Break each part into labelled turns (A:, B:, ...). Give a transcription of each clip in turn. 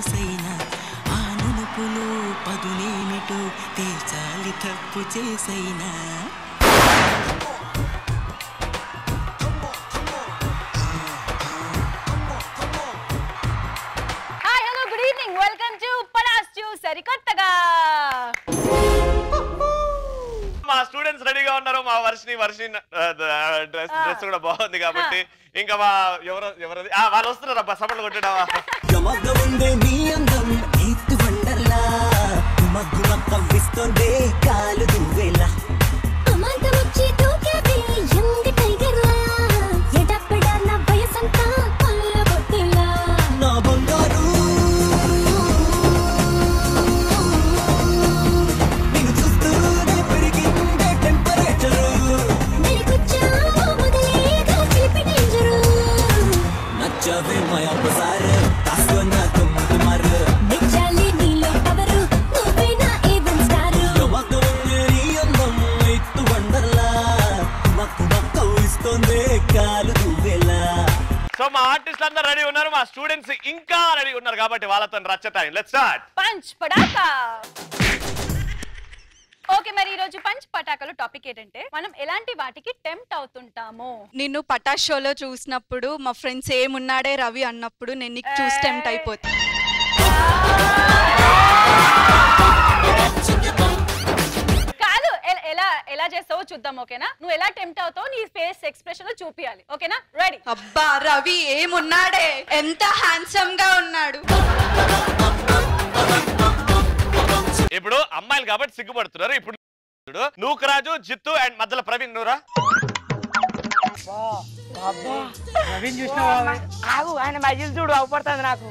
A: చూసైనా ఆ నునుపులో పదునేమిటో తేల్చాలి తప్పు చేసైనా
B: hi hello good evening welcome to Patas చూ సరికొత్తగా
C: మా స్టూడెంట్స్ రెడీగా ఉన్నారు మా వర్షిని వర్షిని డ్రెస్ డ్రెస్ కూడా బాగుంది కాబట్టి ఇంకా మా ఎవరు ఎవరు ఆ, వాళ్ళు వస్తున్నారు అబ్బా సపట్లు కొట్టడావా
A: గమగ్గ ఉందే నీ అందం ఎత్తు వండర్లా మగ్గు మక్కవిస్తోందే కాలు దువ్వేలా
D: అమాంతమొచ్చి దూకేది యంగ్ టైగర్లా ఎడపెడా నా వయసంతా కొల్లగొట్టేలా
A: నా బంగారు నిన్ను చూస్తూనే పెరిగిందే టెంపరేచరు
D: మెరుకొచ్చావు మొదలేగా చిలిపి డేంజరు
A: నచ్చవే మాయా బజార్ కాసుకున్న తుమ్ము కుమార్
D: మెచ్చాలి నీలో పవరు నువ్వే నా ఈవెన్ స్టారు
A: గమగ్గ ఉందే నీ అందం ఎత్తు వండర్లా మక్కు మక్కవిస్తోందే కాలు దువ్వేలా
C: సో మా ఆర్టిస్ట్ అందరు రెడీ ఉన్నారు మా స్టూడెంట్స్ ఇంకా రెడీ ఉన్నారు కాబట్టి వాళ్ళతో రచ్చ టైం లెట్ స్టార్ట్
B: పంచ్ పటాకా ఓకే మరి ఈ రోజు పంచ్ పటాకాలు టాపిక్ ఏంటంటే మనం ఎలాంటి వాటికి టెంప్ట్ అవుతుంటాము
E: నిన్ను పటాస్ షోలో చూసినప్పుడు మా ఫ్రెండ్స్ ఏమున్నాడే రవి అన్నప్పుడు నేను నీకు చూసి టెంప్ట్ అయిపోతా
B: కాదు ఎ- ఎలా ఎలా చేస్తావో చూద్దాం ఓకేనా నువ్వు ఎలా టెంప్ట్ అవుతావో నీ ఫేస్ ఎక్స్ప్రెషన్ లో చూపియాలి ఓకేనా రెడీ
E: అబ్బా రవి ఏమున్నాడే ఎంత హ్యాండ్సమ్ గా ఉన్నాడు
C: ఇప్పుడు అమ్మాయిలు కాబట్టి సిగ్గుపడుతున్నారు ఇప్పుడు చూడు నూకరాజు జిత్తు అండ్ మధ్యలో ప్రవీణ్ నూరా
F: నవీన్ చూసినావా ఆగు ఆయన మజిల్ చూడు అవపడుతుంది నాకు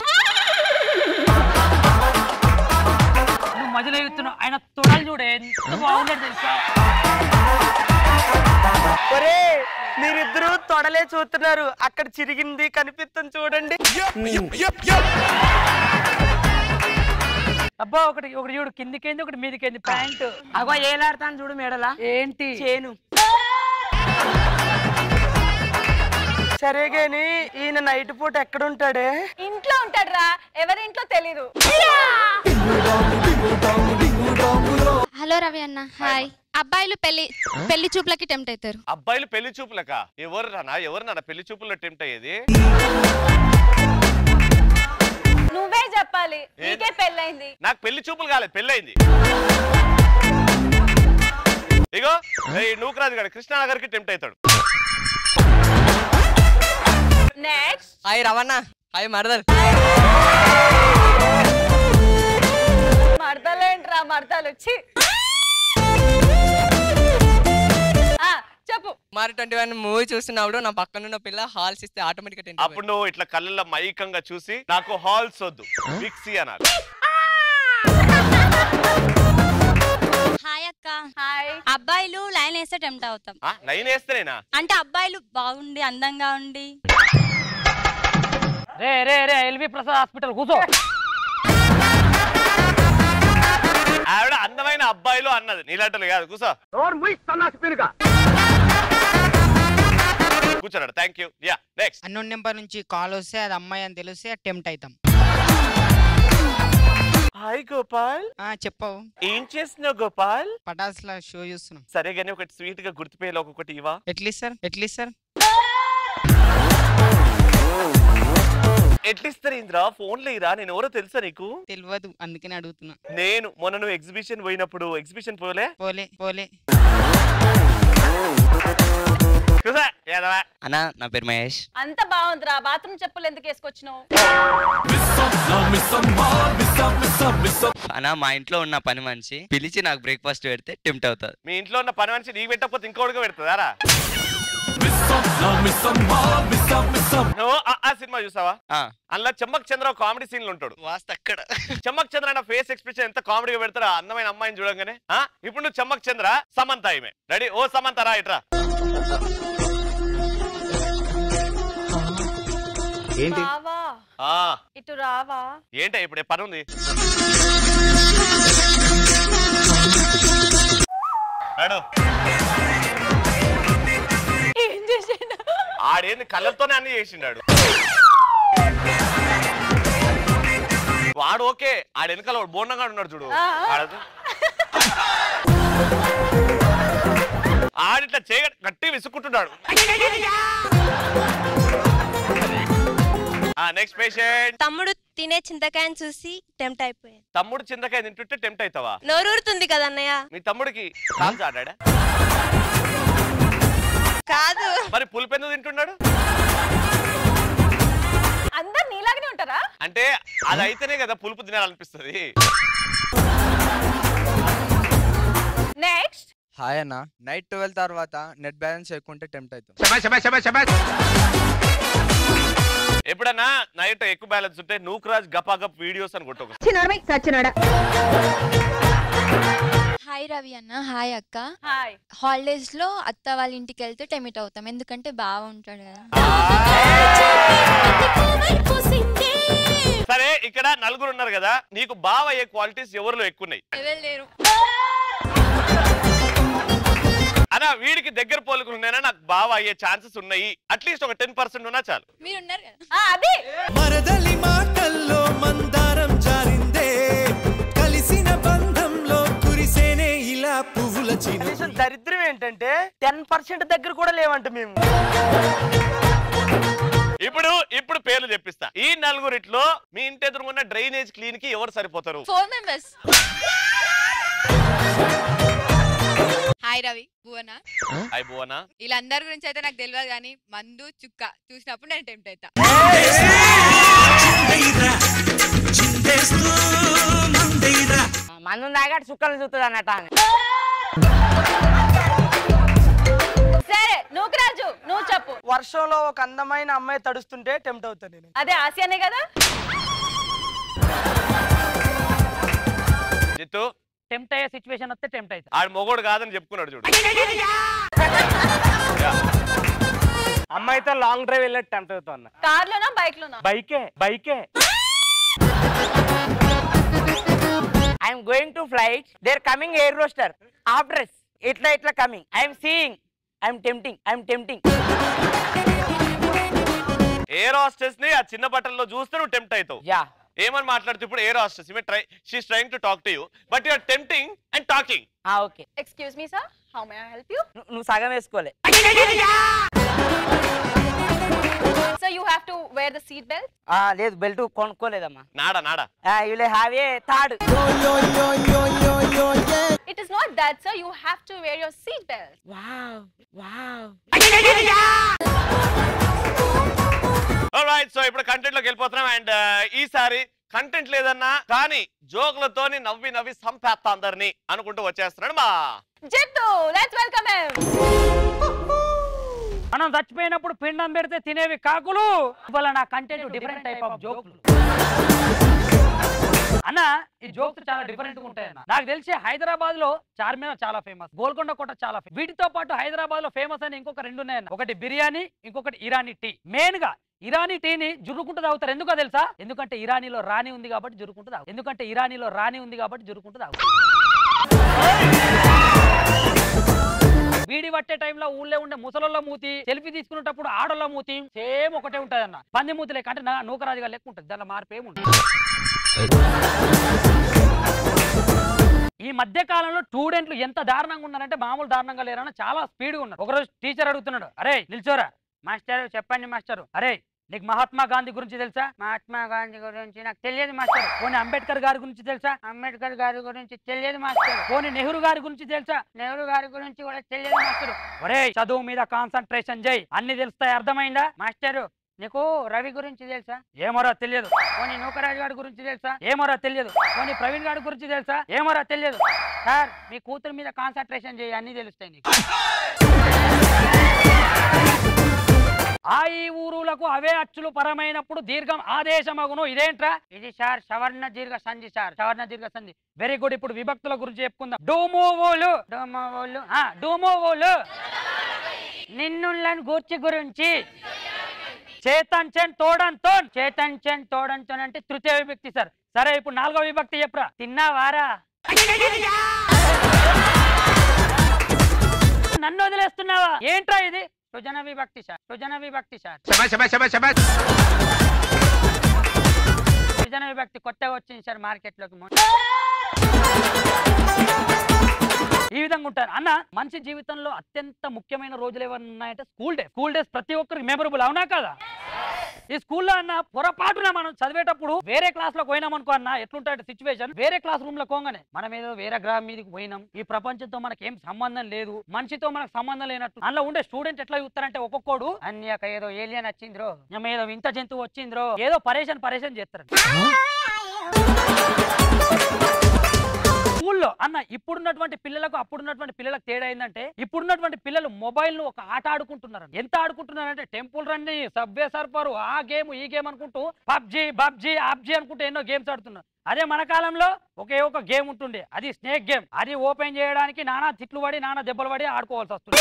F: నువ్వు మధ్యలో ఎగుతున్నావు ఆయన తొడలు చూడు ఎంత బాగుండదు తెలుసా ఒరే మీరిద్దరూ తొడలే చూస్తున్నారు అక్కడ చిరిగింది కనిపిస్తుంది చూడండి అబ్బా ఒకటి ఒకటి చూడు కిందికేంది ఒకటి మీదికేంది ప్యాంటు అగో ఏలాడతాను చూడు మేడలా ఏంటి చేను సరే గాని ఈయన నైట్ పూట ఎక్కడ ఉంటాడే
B: ఇంట్లో ఉంటాడురా ఎవరి ఇంట్లో తెలీదు
G: హలో రవి అన్న హాయ్ అబ్బాయిలు పెళ్లి పెళ్లి చూపులకి టెంప్ట్ అవుతారు
C: అబ్బాయిలు పెళ్లి చూపులక ఎవరు నాన్న ఎవరు నాన్న పెళ్లి చూపుల్లో టెంప్ట్ అయ్యేది
B: నువ్వే చెప్పాలి నీకే పెళ్ళైంది
C: నాకు పెళ్లి చూపులు కాలేదు పెళ్ళైంది ఇగో ఈ నూకరాజు గారు కృష్ణానగర్కి టెంప్ట్ అవుతాడు
B: నెక్స్ట్
H: హాయ్ రవణ హాయ్ మరదల్
B: మడతలేంట్రా మడతలు వచ్చి చెప్పు
H: మరి ట్వంటీ వన్ మూవీ చూస్తున్నప్పుడు నా పక్కన ఉన్న పిల్ల హాల్స్ ఇస్తే ఆటోమేటిక్
C: అప్పుడు నువ్వు ఇట్లా కళ్ళల్లో మైకంగా చూసి నాకు హాల్స్ వద్దు మిక్సీ అనాలి
G: హాయ్ అక్క
B: హాయ్
G: అబ్బాయిలు లైన్ వేస్తే టెంప్ట్ అవుతాం
C: ఆ, లైన్ వేస్తేనేనా
G: అంటే అబ్బాయిలు బాగుండి అందంగా ఉండి
F: రే రే రే ఎల్వి ప్రసాద్ హాస్పిటల్ కూర్చో
C: ఆవిడ అందమైన అబ్బాయిలు అన్నది నీలాంటలు కాదు కూసో కూర్చోరాడు thank you yeah next
I: unknown number నుంచి కాల్ వస్తే అది అమ్మాయి అని తెలిస్తే అటెంప్ట్ అవుతాం
C: హాయ్ గోపాల్
I: ఆ చెప్పవు
C: ఏం చేస్తున్నావు గోపాల్
I: పటాస్లా షో చూస్తున్నాం
C: సరే గానీ ఒకటి స్వీట్ గా గుర్తుపోయేలా ఒక్కొక్కటి ఇవా
I: ఎట్లీస్ట్ సార్ ఎట్లీస్ట్ సార్
C: ఎట్లిస్తారు ఇంద్రా ఫోన్ లేరా నేను ఎవరో తెలుసా నీకు
I: తెలియదు అందుకనే అడుగుతున్నా
C: నేను మొన్న నువ్వు ఎగ్జిబిషన్ పోయినప్పుడు ఎగ్జిబిషన్ పోలే
I: పోలే పోలే
C: చూసా ఏదవా
H: అన్న నా పేరు మహేష్
B: అంత బాగుందిరా బాత్రూమ్ చెప్పులు ఎందుకు వేసుకొచ్చినావు
H: అన్న మా ఇంట్లో ఉన్న పని మనిషి పిలిచి నాకు బ్రేక్ఫాస్ట్ పెడితే టెంప్ట్ అవుతుంది
C: మీ ఇంట్లో ఉన్న పని మనిషి నీకు పెట్టకపోతే ఇంకోటిగా పెడుతుందారా నువ్వు ఆ- ఆ సినిమా చూసావా
H: ఆ,
C: అందులో చెమ్మక్ చంద్ర కామెడీ సీన్లు ఉంటాడు
H: వాస్తు అక్కడ
C: చెమ్మక్ చంద్ర అన్న ఫేస్ ఎక్స్ప్రెషన్ ఎంత కామెడీగా పెడతాడు ఆ అందమైన అమ్మాయిని చూడంగానే ఆ ఇప్పుడు నువ్వు చెమ్మక్ చంద్ర సమంత ఈమె రెడీ ఓ సమంత రా ఇట్రా
B: రావా
C: ఆ
B: ఇటు రావా
C: ఏంటో ఇప్పుడు పని ఉంది నడు
B: ఏం చేసిండు
C: ఆడేంది కళ్ళతోనే అన్ని చేసిండాడు ఓకే ఆడ వెనకాల వాడు బోండంగా ఉన్నాడు చూడు
B: ఆ, ఆ.
C: ఆడదు ఆడిట్లా చేయ గట్టి విసుక్కుంటున్నాడు నెక్స్ట్ పేషెంట్
J: తమ్ముడు తినే చింతకాయని చూసి టెంప్ట్ అయిపోయాను
C: తమ్ముడు చింతకాయ తింటుంటే టెంప్ట్ అవుతావా
J: నోరూరుతుంది కదా అన్నయ్య
C: మీ తమ్ముడికి కాల్స్ ఆడాడా
J: కాదు
C: మరి పులిపెందు తింటున్నాడు
B: అందరు నీలాగానే ఉంటారా
C: అంటే అది అయితేనే కదా పులుపు తినాలనిపిస్తుంది
B: నెక్స్ట్
K: హాయ్ అన్న నైట్ ట్వెల్వ్ తర్వాత నెట్ బ్యాలెన్స్ చేయకుంటే టెంప్ట్ అవుతాం
C: ఎప్పుడన్నా నైట్ ఎక్కువ బ్యాలెన్స్ ఉంటే నూక్రాజ్ గపాగప్ వీడియోస్ అని కొట్టు
L: హాయ్ రవి అన్న హాయ్ అక్క
B: హాయ్
L: హాలిడేస్ లో అత్త వాళ్ళ ఇంటికి వెళ్తే టెమిట్ అవుతాం ఎందుకంటే బాగా ఉంటాడు కదా
C: సరే ఇక్కడ నలుగురు ఉన్నారు కదా నీకు బావ అయ్యే క్వాలిటీస్ ఎవరిలో ఎక్కువ ఉన్నాయి
L: ఎవరు లేరు
C: అనా వీడికి దగ్గర పోలికలు ఉన్నాయన్నా నాకు బావ అయ్యే ఛాన్సెస్ ఉన్నాయి అట్లీస్ట్ ఒక టెన్ పర్సెంట్ ఉన్నా చాలు
L: మీరు ఉన్నారు కదా
B: అది
A: మరదలి మాటల్లో మందారం జారిందే కలిసిన బంధంలో కురిసేనే ఇలా పువ్వుల చిన్న
F: కనీసం దరిద్రం ఏంటంటే టెన్ పర్సెంట్ దగ్గర కూడా లేవంట మేము
C: ఇప్పుడు ఇప్పుడు పేర్లు చెప్పిస్తా ఈ నలుగురిట్లో మీ ఇంటి ఎదురుగున్న డ్రైనేజ్ క్లీన్ కి ఎవరు సరిపోతారు
L: four members hi Ravi Bhuvana
C: అయిపోవనా
L: వీళ్ళందరి గురించి అయితే నాకు తెలియదు కానీ మందు చుక్క చూసినప్పుడు నేను టెంప్ట్ అవుతా
F: మందు దాగాడు చుక్కలు చూస్తుంది అన్నట్ట ఆమె.
B: సరే నూకరాజు నువ్వు చెప్పు
F: వర్షంలో ఒక అందమైన అమ్మాయి తడుస్తుంటే టెంప్ట్ అవుతా నేను
B: అదే ఆసియానే కదా
C: జిత్తు
F: టెంప్ట్ అయ్యే సిచ్యువేషన్ వస్తే టెంప్ట్ అవుతా
C: ఆడు మొగోడు కాదని చెప్పుకున్నాడు చూడు
F: అమ్మాయితో లాంగ్ డ్రైవ్ వెళ్ళి టెంప్ట్ అవుతా అన్న
B: కార్ లోనా బైక్ లోనా
F: బైకే బైకే I'm going to flight there coming air roster after ఇట్లా ఇట్లా coming I'm seeing I'm tempting I'm tempting
C: air hostess ని ఆ చిన్న బట్టల్లో చూస్తే నువ్వు టెంప్ట్ అవుతావు
F: యా
C: ఏమని మాట్లాడుతూ ఇప్పుడు ఎయిర్ హాస్టెస్ ఈమె try she's trying to talk to you but you're tempting and talking
F: okay
B: excuse me sir how may I help you
F: నువ్వు సగం వేసుకోలే
B: so you have to wear the seat belt
F: ఆ, లేదు belt కొనుక్కోలేదమ్మా
C: నాడా నాడా
F: యులే have a third
B: it is not that sir you have to wear your seat belt
F: wow wow
C: right so ఇప్పుడు కంటెంట్ లోకి వెళ్ళిపోతున్నాం అండ్ ఈసారి కంటెంట్ లేదన్నా కానీ జోకులతోని నవ్వి నవ్వి సంపేస్తా అందరిని అనుకుంటూ వచ్చేస్తున్నాడు మా
B: జిత్తు లెట్స్ వెల్కమ్ హిమ్
F: మనం చచ్చిపోయినప్పుడు పిండం పెడితే తినేవి కాకులు ఇవాళ నా కంటెంట్ డిఫరెంట్ టైప్ ఆఫ్ జోకులు అన్న ఈ జోక్స్ చాలా డిఫరెంట్ గా ఉంటాయి అన్న నాకు తెలిసి హైదరాబాద్ లో చార్మినార్ చాలా ఫేమస్ గోల్కొండ కోట చాలా famous. వీటితో పాటు హైదరాబాద్ లో ఫేమస్ అని ఇంకొక రెండు ఉన్నాయన్న ఒకటి బిర్యానీ ఇంకొకటి ఇరానీ టీ మెయిన్ గా ఇరానీ టీని జురుకుంటూ తాగుతారు ఎందుకో తెలుసా ఎందుకంటే ఇరానీలో రాణి ఉంది కాబట్టి జురుకుంటూ తాగు ఎందుకంటే ఇరానీలో రాణి ఉంది కాబట్టి జురుకుంటూ తాగు వీడి పట్టే టైంలో ఊళ్ళో ఉండే ముసలోళ్ళ మూతి సెల్ఫీ తీసుకునేటప్పుడు ఆడోళ్ళ మూతి సేమ్ ఒకటే ఉంటది అన్న పంది మూతి లెక్క అంటే నా నూకరాజుగా లెక్క ఉంటుంది దానిలో మార్పు ఏముంటుంది ఈ మధ్య కాలంలో స్టూడెంట్లు ఎంత దారుణంగా ఉన్నారంటే మామూలు దారుణంగా లేరని చాలా స్పీడ్ గా ఉన్నారు ఒకరోజు టీచర్ అడుగుతున్నాడు అరే నిల్చోరా మాస్టర్ చెప్పండి మాస్టర్ అరే నీకు మహాత్మా గాంధీ గురించి తెలుసా మహాత్మా గాంధీ గురించి నాకు తెలియదు మాస్టర్ పోనీ అంబేద్కర్ గారి గురించి తెలుసా అంబేద్కర్ గారి గురించి తెలియదు మాస్టర్ పోనీ నెహ్రూ గారి గురించి తెలుసా నెహ్రూ గారి గురించి కూడా తెలియదు మాస్టర్ ఒరే చదువు మీద కాన్సన్ట్రేషన్ చేయి అన్ని తెలుస్తాయి అర్థమైందా మాస్టర్ నీకు రవి గురించి తెలుసా ఏమోరా తెలియదు పోనీ నూకరాజు గారి గురించి తెలుసా ఏమోరా తెలియదు పోనీ ప్రవీణ్ గారి గురించి తెలుసా ఏమోరా తెలియదు సార్ మీ కూతురు మీద కాన్సన్ట్రేషన్ చేయి అన్ని తెలుస్తాయి నీకు ఆ ఈ ఊరులకు అవే అచ్చులు పరమైనప్పుడు దీర్ఘం ఆదేశమగును ఇదేంట్రా ఇది సార్ సవర్ణ దీర్ఘ సంధి సార్ సవర్ణ దీర్ఘ సంధి వెరీ గుడ్ ఇప్పుడు విభక్తుల గురించి చెప్పుకుందాం డూమోవోలు డూమోవోలు ఆ డూమోవోలు నిన్నులను గూర్చి గురించి చేతంచన్ తోడంతో చేతంచన్ తోడంతో అంటే తృతీయ విభక్తి సార్ సరే ఇప్పుడు నాలుగో విభక్తి చెప్పరా తిన్నావారా నన్ను వదిలేస్తున్నావా ఏంట్రా ఇది సుజన విభక్తి సార్ సుజన విభక్తి సార్ సుజన వ్యక్తి కొత్తగా వచ్చింది సార్ మార్కెట్లోకి మొన్న. ఈ విధంగా ఉంటారు అన్న మనిషి జీవితంలో అత్యంత ముఖ్యమైన రోజులు ఏమైనా ఉన్నాయంటే స్కూల్ డేస్ స్కూల్ డేస్ ప్రతి ఒక్కరికి మెమరబుల్ అవునా కదా ఈ స్కూల్లో అన్న పొరపాటున మనం చదివేటప్పుడు వేరే క్లాస్ లో పోయినాం అనుకో అన్న ఎట్లుంటాడు సిచ్యువేషన్ వేరే క్లాస్ రూమ్ లో పోగానే మనం ఏదో వేరే గ్రహం మీదకి పోయినాం ఈ ప్రపంచంతో మనకి ఏం సంబంధం లేదు మనిషితో మనకు సంబంధం లేనట్టు అందులో ఉండే స్టూడెంట్ ఎట్లా చూస్తారంటే ఒక్కొక్కడు అన్యాక ఏదో ఏలియన్ వచ్చింద్రో ఏమో ఏదో వింత జంతువు వచ్చింద్రో ఏదో పరేషన్ పరేషన్ చేస్తారు స్కూల్లో అన్న ఇప్పుడున్నటువంటి పిల్లలకు అప్పుడున్నటువంటి పిల్లలకు తేడా ఏంటంటే ఇప్పుడున్నటువంటి పిల్లలు మొబైల్ ను ఒక ఆట ఆడుకుంటున్నారు ఎంత ఆడుకుంటున్నారంటే టెంపుల్ రన్ని సబ్వే సర్ఫర్ ఆ గేమ్ ఈ గేమ్ అనుకుంటూ పబ్జి పబ్జి ఆబ్జి అనుకుంటూ ఎన్నో గేమ్స్ ఆడుతున్నారు అదే మన కాలంలో ఒకే ఒక గేమ్ ఉంటుండే అది స్నేక్ గేమ్ అది ఓపెన్ చేయడానికి నానా తిట్లు పడి నానా దెబ్బలు పడి ఆడుకోవాల్సి వస్తుంది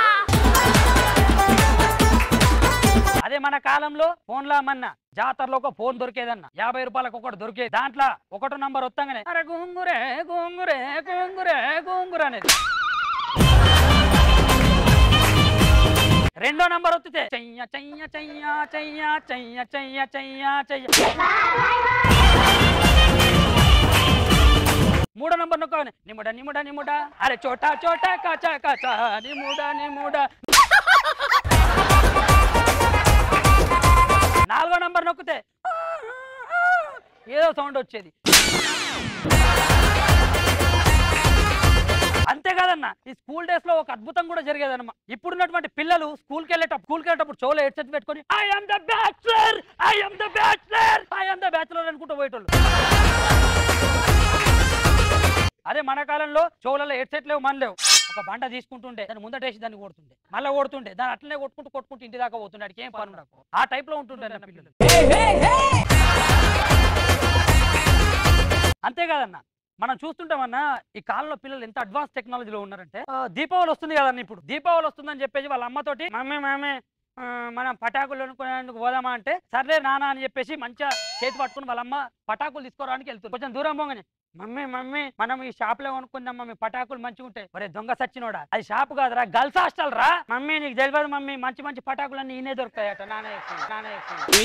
F: అదే మన కాలంలో ఫోన్లో మన్న జాతరలో ఒక ఫోన్ దొరికేదన్న యాభై రూపాయలకు ఒకటి దొరికేది దాంట్లో ఒకటో నంబర్ వస్తాగానే అరే గోంగురే గోంగురే గోంగురే గోంగుర అనేది రెండో నంబర్ వస్తే చెయ్య చెయ్య చెయ్య చెయ్య చెయ్య చెయ్య చెయ్య చెయ్య మూడో నంబర్ నొక్కగానే నిముడ నిముడ నిముడ అరే చోటా చోటా కచా కచా నిముడ నిముడ నాలుగో నంబర్ నొక్కితే ఏదో సౌండ్ వచ్చేది అంతేకాదన్న ఈ స్కూల్ డేస్ లో ఒక అద్భుతం కూడా జరిగేదన్నమా ఇప్పుడున్నటువంటి పిల్లలు స్కూల్కి వెళ్ళేటప్పుడు స్కూల్కి వెళ్ళేటప్పుడు చెవులో హెడ్సెట్ పెట్టుకొని I am the bachelor I am the bachelor I am the bachelor అనుకుంటూ పోయేటోళ్ళు అదే మన కాలంలో చెవులలో హెడ్సెట్ లేవు మన లేవు ఒక బండ తీసుకుంటుండే దాన్ని ముందటేసి దాన్ని కొడుతుండే మళ్ళీ కొడుతుండే దాన్ని అట్లనే కొట్టుకుంటూ కొట్టుకుంటూ ఇంటి దాకా పోతుండే వాడికి ఏం పని ఉండకు ఆ టైప్ లో ఉంటుండే అన్న పిల్లలు అంతేకాదన్న మనం చూస్తుంటామన్న ఈ కాలంలో పిల్లలు ఎంత అడ్వాన్స్ టెక్నాలజీలో ఉన్నారంటే ఆ, దీపావళి వస్తుంది కదన్న ఇప్పుడు దీపావళి వస్తుందని చెప్పేసి వాళ్ళ అమ్మతోటి మమ్మీ మమ్మీ ఆ, మనం పటాకులు కొనుక్కునేందుకు పోదామా అంటే సర్లే నాన్న అని చెప్పేసి మంచిగా చేతి పట్టుకుని వాళ్ళ అమ్మ పటాకులు తీసుకోవడానికి వెళ్తుంది కొంచెం దూరం పోగానే మమ్మీ మమ్మీ మనం ఈ షాప్ లో కొనుక్కుందాం మమ్మీ పటాకులు మంచిగా ఉంటాయి ఒరే దొంగ సచ్చినోడా అది షాప్ కాదురా గర్ల్స్ హాస్టల్ రా మమ్మీ నీకు తెలియదు మమ్మీ మంచి మంచి పటాకులు అన్ని ఈయనే దొరుకుతాయట నాన్న చెప్పిండు, నాన్న చెప్పిండు.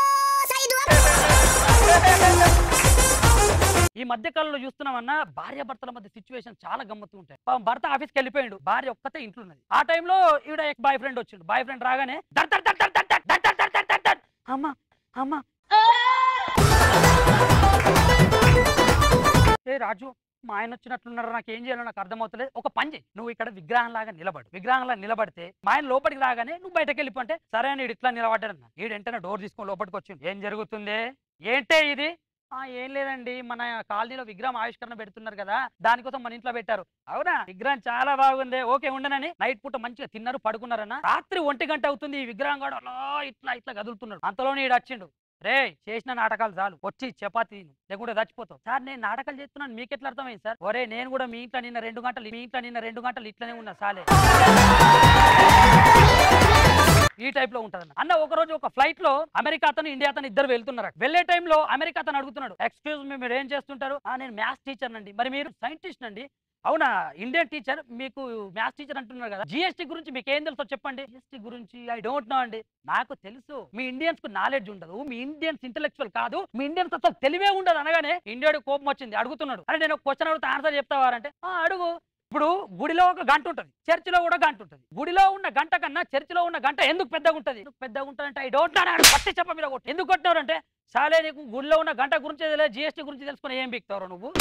F: ఈ మధ్య కాలంలో చూస్తున్నామన్నా భార్య భర్తల మధ్య సిచ్యువేషన్ చాలా గమ్మత్తు ఉంటాయి పాపం భర్త ఆఫీస్కి వెళ్ళిపోయాడు భార్య ఒక్కతే ఇంట్లో ఉన్నది ఆ టైంలో ఈవిడ బాయ్ ఫ్రెండ్ వచ్చిండు బాయ్ ఫ్రెండ్ రాగానే దర్ దర్ దర్ దర్ దర్ దర్ దర్ దర్ దర్ దర్ దర్. అమ్మా అమ్మా ఏ రాజు మా ఆయన వచ్చినట్లున్నారు నాకు ఏం చేయాలో నాకు అర్థమవుతలేదు ఒక పని చేయి నువ్వు ఇక్కడ విగ్రహం లాగా నిలబడు విగ్రహంలా నిలబడితే మా ఆయన లోపలికి రాగానే నువ్వు బయటకు వెళ్ళిపోంటే సరే అని ఈడు ఇట్లా నిలబడ్డాడన్న ఈడు వెంటనే డోర్ తీసుకొని లోపలికి వచ్చిండు ఏం జరుగుతుంది ఏంటే ఇది ఆ ఏం లేదండి మన కాలనీలో విగ్రహం ఆవిష్కరణ పెడుతున్నారు కదా దానికోసం మన ఇంట్లో పెట్టారు అవునా విగ్రహం చాలా బాగుంది ఓకే ఉండనని నైట్ పూట మంచిగా తిన్నారు పడుకున్నారన్న రాత్రి ఒంటి గంట అవుతుంది ఈ విగ్రహం కూడా అలా ఇట్లా ఇట్లా కదులుతున్నాడు అంతలోనే ఈడు వచ్చిండు రే చేసిన నాటకాలు చాలు వచ్చి చపాతి తిను లేకుంటే చచ్చిపోతావు సార్ నేను నాటకాలు చేస్తున్నాను మీకు ఎట్లా అర్థమైంది సార్ ఒరే నేను కూడా మీ ఇంట్లో నిన్న రెండు గంటలు మీ ఇంట్లో నిన్న రెండు గంటలు ఇట్లనే ఉన్నా సాలే ఈ టైప్ లో ఉంటది అన్న ఒక రోజు ఒక ఫ్లైట్ లో అమెరికా అతను ఇండియా అతను ఇద్దరు వెళ్తున్నారు వెళ్ళే టైంలో అమెరికా అతను అడుగుతున్నాడు ఎక్స్క్యూజ్ మీ మీరు ఏం చేస్తుంటారు "ఆ, నేను మ్యాథ్స్ టీచర్ అండి మరి మీరు సైంటిస్ట్ అండి అవునా ఇండియన్ టీచర్ మీకు మ్యాథ్స్ టీచర్ అంటున్నారు కదా జిఎస్టీ గురించి మీకు ఏం తెలుసో చెప్పండి జిఎస్టీ గురించి ఐ డోంట్ నో అండి నాకు తెలుసు మీ ఇండియన్స్ కు నాలెడ్జ్ ఉండదు మీ ఇండియన్స్ ఇంటెలెక్చువల్ కాదు మీ ఇండియన్స్ అసలు తెలివే ఉండదు అనగానే ఇండియాడు కోపం వచ్చింది అడుగుతున్నాడు అరే నేను క్వశ్చన్ అడిగితే ఆన్సర్ చెప్తావారంటే "ఆ, అడుగు ఇప్పుడు గుడిలో ఒక గంట ఉంటుంది చర్చిలో కూడా గంట ఉంటుంది గుడిలో ఉన్న గంట కన్నా చర్చిలో ఉన్న గంట ఎందుకు పెద్దగా ఉంటుంది ఎందుకు పెద్దగా ఉంటుంది అంటే ఐ డోంట్ నో పట్టి చెప్ప మీద కొట్టి ఎందుకు కొట్టినారంటే సాలే నీకు గుడిలో ఉన్న గంట గురించి తెలియదు జిఎస్టీ గురించి తెలుసుకుని ఏం బిక్తావు నువ్వు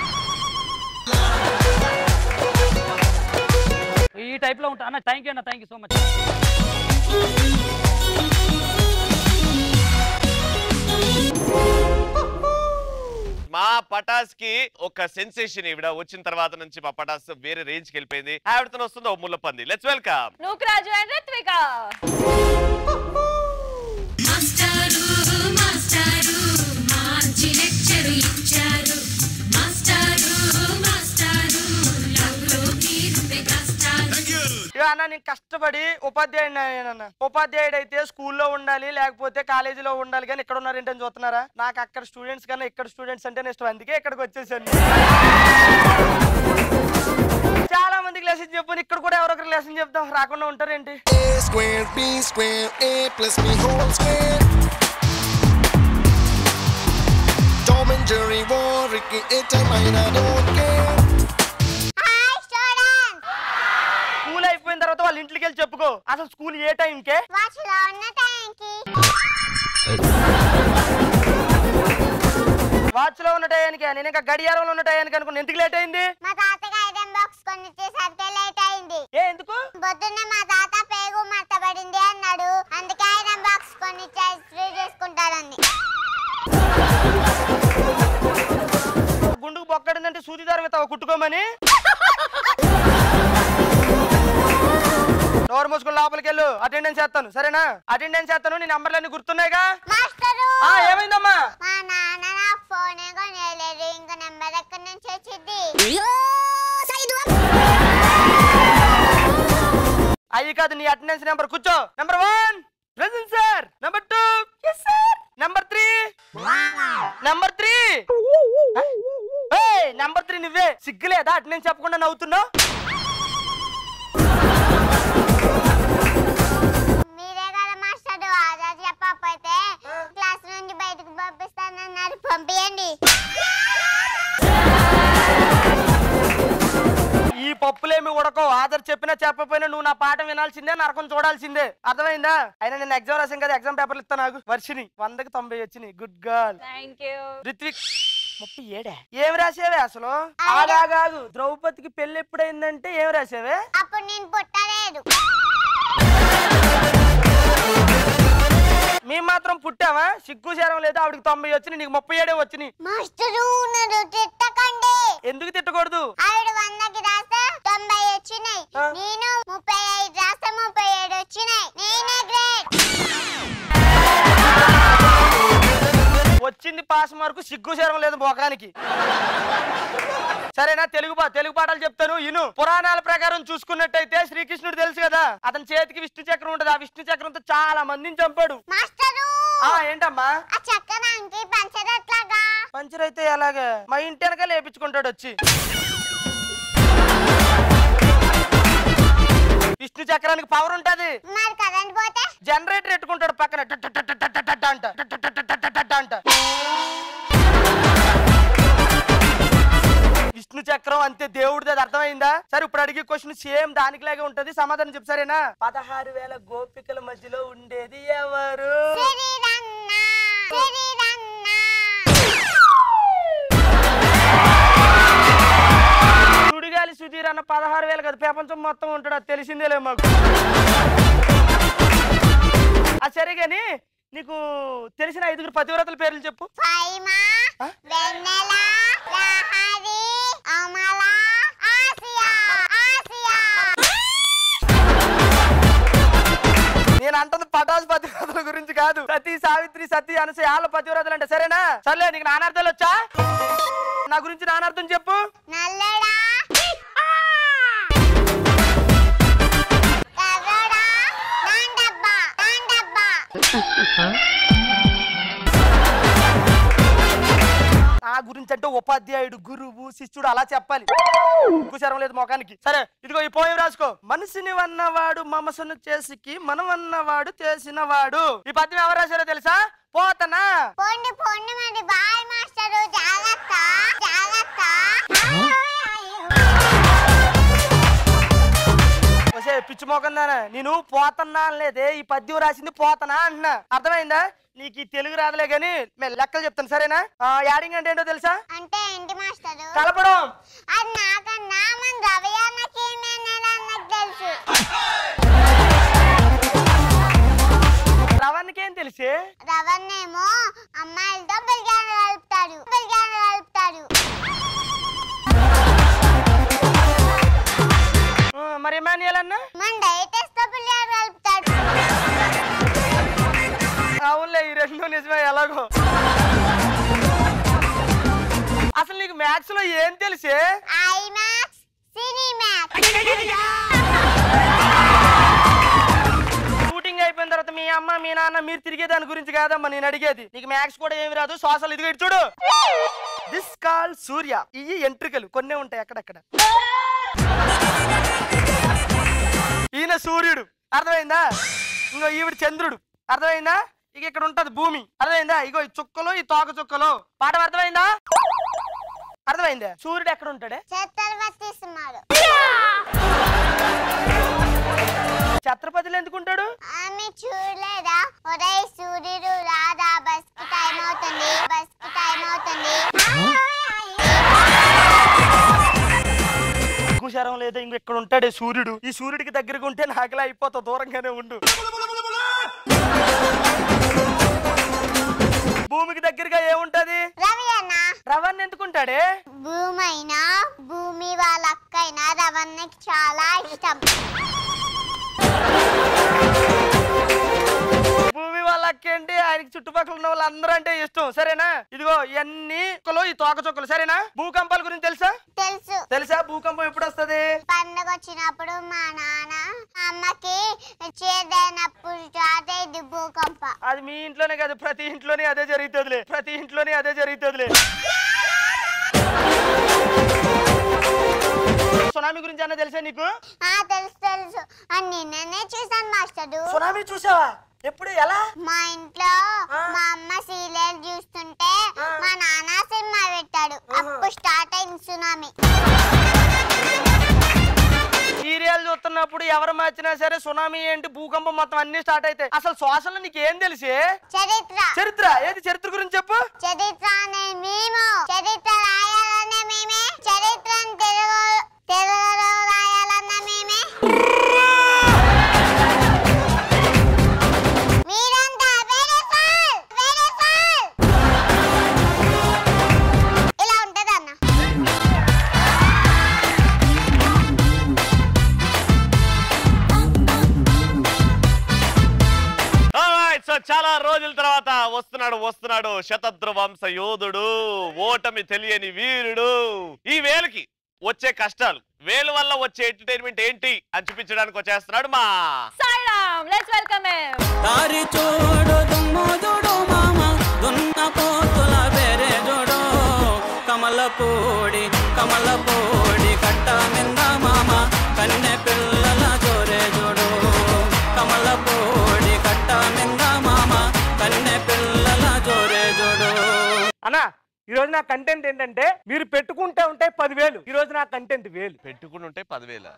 F: ఈ టైప్ లో ఉంటా అన్న థ్యాంక్ యూ అన్న థ్యాంక్ యూ సో మచ్
C: మా పటాస్ కి ఒక సెన్సేషన్ ఈవిడ వచ్చిన తర్వాత నుంచి మా పటాస్ వేరే రేంజ్ కి వెళ్ళిపోయింది ఆవిడతో వస్తుంది ఓ ముల్లపంది let's welcome
B: Nookaraju and Ritvika
D: మాస్టారు మాస్టారు మంచి లెక్చరు ఇచ్చారు మాస్టారు మాస్టారు లవ్లో తీరుపే కష్టాలు
M: ఇక అన్న నేను కష్టపడి ఉపాధ్యాయుడు అన్న ఉపాధ్యాయుడు అయితే స్కూల్లో ఉండాలి లేకపోతే కాలేజీలో ఉండాలి కానీ ఇక్కడ ఉన్నారేంటని చూస్తున్నారా నాకు అక్కడ స్టూడెంట్స్ కన్నా ఇక్కడ స్టూడెంట్స్ అంటే ఇష్టం అందుకే ఇక్కడికి వచ్చేసాను చాలా మందికి లెసన్ చెప్పాను ఇక్కడ కూడా ఎవరొకరు లెసన్ చెప్తాం రాకుండా ఉంటారేంటి
N: A square, B square, A plus B whole square. Don't freaky ఏ టైం అయినా ఓకే
M: స్కూల్ అయిపోయిన తర్వాత వాళ్ళ ఇంటికి వెళ్ళి చెప్పుకో అసలు స్కూల్ ఏ టైంకే వాచ్ లో ఉన్న టయానికి నేను ఇంకా గడియారంలో ఉన్న టయానికి అనుకున్నా ఎందుకు లేట్ అయింది
O: మా తాతకి ఐరన్ బాక్స్ కొనిచ్చేసరికి లేట్ అయింది
M: ఏ ఎందుకు
O: పొద్దున్నే మా తాత పేగు మర్తబడింది అన్నాడు అందుకే ఐరన్ బాక్స్ కొనిచ్చి ఫ్రీ చేసుకుంటారని
M: గుండుకు బొక్కడిందంటే సూది దారం ఇస్తావా కుట్టుకోమని డోర్ మూసుకుని లోపలికి వెళ్ళు అటెండెన్స్ చేస్తాను సరేనా అటెండెన్స్ చేస్తాను నీ నంబర్లన్నీ గుర్తున్నాయిగా ఆ, ఏమైందమ్మా
O: మా నాన్న నా ఫోన్ కొనేయలేదు ఇంకా నెంబర్ ఎక్కడి నుంచి వచ్చింది
M: అయ్యి కాదు నీ అటెండెన్స్ నెంబర్ కూర్చో number one present sir number two yes sir number three number three number three నువ్వే సిగ్గులేదా అటెండెన్స్ చెప్పకుండా నవ్వుతున్నావు
O: మీరే కదా మాస్టర్ ఆజాద్ చెప్పకపోతే క్లాస్ నుండి బయటకు పంపిస్తానన్నారు పంపియండి
M: ఈ పప్పులేమి ఉడకో ఆధార్ చెప్పినా చెప్పకపోయినా నువ్వు నా పాఠం వినాల్సిందే నరకం చూడాల్సిందే అర్థమైందా అయినా నేను ఎగ్జామ్ రాసాం కదా ఎగ్జామ్ పేపర్లు ఇస్తా నాకు వర్షిని వందకి తొంభై వచ్చినాయి good girl
B: thank you
M: Ritvik ముప్పై ఏడే ఏం రాసేవే అసలు ఆగాగాగు ద్రౌపదికి పెళ్లి ఎప్పుడైందంటే ఏం రాసేవే
O: అప్పుడు నేను పుట్టలేదు
M: మేము మాత్రం పుట్టావా సిగ్గు శరం లేదు ఆవిడకి తొంభై వచ్చినాయి నీకు ముప్పై ఏడే వచ్చినాయి
O: మాస్టరు నన్ను తిట్టకండి
M: ఎందుకు తిట్టకూడదు
O: ఆవిడ వందకి రాస్తే తొంభై వచ్చినాయి నేను ముప్పై ఐదు రాస్తే ముప్పై ఏడు వచ్చినాయి నేనే గ్రేట్
M: వచ్చింది పాస్ మార్కు సిగ్గు శరం లేదు మొఖానికి సరేనా తెలుగు పా తెలుగు పాఠాలు చెప్తాను ఇను పురాణాల ప్రకారం చూసుకున్నట్టయితే శ్రీకృష్ణుడు తెలుసు కదా అతని చేతికి విష్ణు చక్రం ఉంటది ఆ విష్ణు చక్రంతో చాలా మందిని చంపాడు
O: మాస్టరు
M: ఆ ఏంటమ్మా
O: ఆ చక్రానికి పంచర్ ఎట్లాగా
M: పంచర్ అయితే ఎలాగా మా ఇంటి వెనక లేపించుకుంటాడు వచ్చి విష్ణు చక్రానికి పవర్ ఉంటది
O: మరి కరెంట్ పోతే
M: జనరేటర్ ఎట్టుకుంటాడు పక్కన ట ట ట ట ట ట ట అంట ట ట ట ట ట ట అంట విష్ణు చక్రం అంతే దేవుడిది అది అర్థమైందా సరే ఇప్పుడు అడిగే క్వశ్చన్ సేమ్ దానికిలాగే ఉంటది సమాధానం చెప్పు సరేనా పదహారు వేల గోపికల మధ్యలో ఉండేది ఎవరు
O: సిరిరన్న సిరిరన్న
M: సుడిగాలి సుధీర్ అన్న పదహారు వేలు కదా ప్రపంచం మొత్తం ఉంటాడు అది తెలిసిందేలే మాకు ఆ సరే గాని నీకు తెలిసిన ఐదుగురు పతివ్రతల పేర్లు చెప్పు
O: ఫైమా వెన్నెల లహరి అమల ఆసియా ఆసియా
M: నేను అంటుంది పటాస్ పతివ్రతల గురించి కాదు సతీ సావిత్రి సతీ అనసూయ వాళ్ళ పతివ్రతలు అంటే సరేనా సర్లే నీకు నానార్థాలు వచ్చా నా గురించి నానార్థం చెప్పు
O: నల్లడా కర్రోడా నాండబ్బా నాండబ్బా
M: నా గురించి అంటే ఉపాధ్యాయుడు గురువు శిష్యుడు అలా చెప్పాలి కుశరం లేదు మొఖానికి సరే ఇదిగో ఈ పోయం రాసుకో మనిషిని వన్నవాడు మమసును చేసికి మనం అన్నవాడు చేసినవాడు ఈ పద్యం ఎవరు రాశారో తెలుసా పోతనా
O: పోండి పోండి మరి బాయ్ మాస్టరు జాగ్రత్త జాగ్రత్త
M: వసే పిచ్చి మోకందానా నేను పోతన్నా అనలేదే ఈ పద్యం రాసింది పోతనా అంటున్నా అర్థమైందా నీకు ఈ తెలుగు రాదులే గాని మేము లెక్కలు చెప్తాను సరేనా ఆ, యాడింగ్ అంటే ఏంటో తెలుసా
O: అంటే ఏంటి మాస్టరు
M: కలపడం
O: అది నాకన్నా మన రవి అన్నకి నేను అన్నకి తెలుసు
M: రవానికి ఏం తెలిసే
O: రవణేమో అమ్మాయిలతో బిల్గాను కలుపుతాడు బిల్గాను కలుపుతాడు
M: ఆ, మరి ఎమాన్యుయల్ అన్న
O: మన డైటెస్ తో బిల్గాను కలుపుతాడు
M: అవునులే ఈ రెండు నిజమే ఎలాగో అసలు నీకు మ్యాథ్స్ లో ఏం తెలిసే
O: ఐమాక్స్ సినిమాక్స్
M: షూటింగ్ అయిపోయిన తర్వాత మీ అమ్మ మీ నాన్న మీరు తిరిగే దాని గురించి కాదమ్మా నేను అడిగేది నీకు మ్యాథ్స్ కూడా ఏమి రాదు సోషల్ ఇదిగో ఇటు చూడు దిస్ కాల్ సూర్య ఇవి ఎంట్రికలు కొన్నే ఉంటాయి అక్కడక్కడ ఈయన సూర్యుడు అర్థమైందా ఇంకో ఈవిడ చంద్రుడు అర్థమైందా ఇక ఇక్కడ ఉంటది భూమి అర్థమైందా ఇగో ఈ చుక్కలు ఈ తోక చుక్కలు పాఠం అర్థమైందా అర్థమైందా సూర్యుడు ఎక్కడ ఉంటాడే
O: ఛత్రపతిస్తున్నాడు
M: ఛత్రపతిలో ఎందుకుంటాడు
O: ఆమె చూడలేదా ఒరే సూర్యుడు రాదా బస్ కి టైం అవుతుంది బస్ కి టైం అవుతుంది
M: కుశారం లేదా ఇంక ఇక్కడ ఉంటాడే సూర్యుడు ఈ సూర్యుడికి దగ్గరగా ఉంటే నాకులా అయిపోతా దూరంగానే ఉండు భూమికి దగ్గరగా ఏముంటది
O: రవి అన్న
M: రవాన్ని ఎందుకుంటాడే
O: భూమి అయినా భూమి వాళ్ళ అక్క అయినా రవణకి చాలా ఇష్టం
M: భూమి వాళ్ళకేంటి ఆయనకి చుట్టుపక్కల ఉన్న వాళ్ళందరూ అంటే ఇష్టం సరేనా ఇదిగో ఇవన్నీ చుక్కలు ఈ తోక చుక్కలు సరేనా భూకంపాల గురించి తెలుసా
O: తెలుసు
M: తెలుసా భూకంపం ఎప్పుడు వస్తది
O: పండగ వచ్చినప్పుడు మా నాన్న అమ్మకి చేదైనప్పుడు స్టార్ట్ అయింది భూకంప
M: అది మీ ఇంట్లోనే కాదు ప్రతి ఇంట్లోనే అదే జరుగుతుందిలే ప్రతి ఇంట్లోనే అదే జరుగుతుందిలే సునామీ గురించి అన్న తెలుసా నీకు
O: ఆ తెలుసు తెలుసు అని నిన్ననే చూసాను మాస్టరు
M: సునామీ చూసావా ఎప్పుడు ఎలా
O: మా ఇంట్లో మా అమ్మ సీరియల్ చూస్తుంటే మా నాన్న సినిమా పెట్టాడు అప్పుడు స్టార్ట్ అయింది సునామీ
M: సీరియల్ చూస్తున్నప్పుడు ఎవరు మార్చినా సరే సునామీ ఏంటి భూకంపం మొత్తం అన్ని స్టార్ట్ అవుతాయి అసలు శ్వాసలో నీకు ఏం తెలిసి
O: చరిత్ర
M: చరిత్ర ఏది చరిత్ర గురించి చెప్పు
O: చరిత్ర అనే మేము చరిత్ర రాయాలన్న మేమే చరిత్రను తెలుగు తెలుగులో రాయాలన్న మేమే మీరంతా very full, very full. ఇలా ఉంటది అన్న
C: సో చాలా రోజుల తర్వాత వస్తున్నాడు వస్తున్నాడు శతద్రు వంశ యోధుడు ఓటమి తెలియని వీరుడు ఈ వేలుకి వచ్చే కష్టాలు వేలు వల్ల వచ్చే ఎంటర్టైన్మెంట్ ఏంటి అని చూపించడానికి వచ్చేస్తున్నాడు మా
B: సాయిరామ్ లెట్స్ వెల్కమ్ హిమ్
P: దారి చూడు దుమ్ముదుడు మామ దున్న పోతుల బెరే జోడు కమలపూడి కమలపూడి కట్ట మింద మామ కన్నె పిల్లల జోరే జోడు కమలపూడి కట్ట మింద మామ కన్నె పిల్లల జోరే జోడు
M: అన్నా ఈ రోజు నా కంటెంట్ ఏంటంటే మీరు పెట్టుకుంటే ఉంటాయి పదివేలు ఈ రోజు నా కంటెంట్ వేలు
C: పెట్టుకుని ఉంటే పదివేల